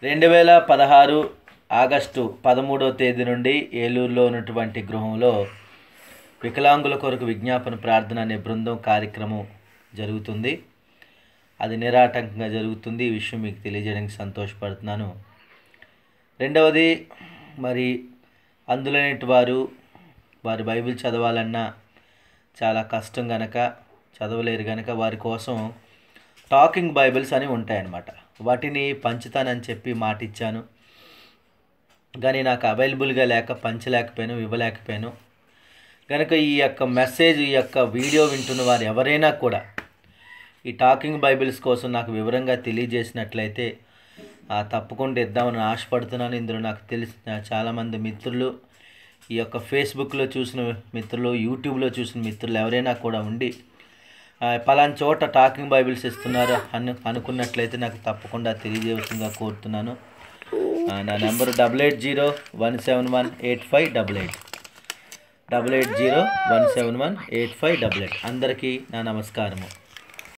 రెండు వేల పదహారు ఆగస్టు పదమూడవ తేదీ నుండి ఏలూరులో ఉన్నటువంటి గృహంలో వికలాంగుల కొరకు విజ్ఞాపన ప్రార్థన అనే బృందం కార్యక్రమం జరుగుతుంది అది నిరాటంకంగా జరుగుతుంది ఈ విషయం మీకు తెలియజేయడానికి సంతోషపడుతున్నాను రెండవది మరి అందులోనేటి వారు వారి బైబిల్ చదవాలన్నా చాలా కష్టం గనక చదవలేరు గనక వారి కోసం టాకింగ్ బైబిల్స్ అని ఉంటాయన్నమాట వాటిని పంచుతానని చెప్పి మాట ఇచ్చాను కానీ నాకు అవైలబుల్గా లేక పంచలేకపోయాను ఇవ్వలేకపోయాను కనుక ఈ యొక్క మెసేజ్ ఈ యొక్క వీడియో వింటున్న వారు ఎవరైనా కూడా ఈ టాకింగ్ బైబిల్స్ కోసం నాకు వివరంగా తెలియజేసినట్లయితే ఆ, తప్పకుండా ఇద్దామని ఆశపడుతున్నాను ఇందులో నాకు తెలిసిన చాలామంది మిత్రులు ఈ యొక్క ఫేస్బుక్లో చూసిన మిత్రులు యూట్యూబ్లో చూసిన మిత్రులు ఎవరైనా కూడా ఉండి ఆ, పలానా చోట టాకింగ్ బైబిల్స్ ఇస్తున్నారు అను అనుకున్నట్లయితే నాకు తప్పకుండా తెలియజేయవలసిందిగా కోరుతున్నాను ఆ, నా number double eight zero one seven one eight five double eight double eight zero one seven one eight five double eight అందరికీ నా నమస్కారము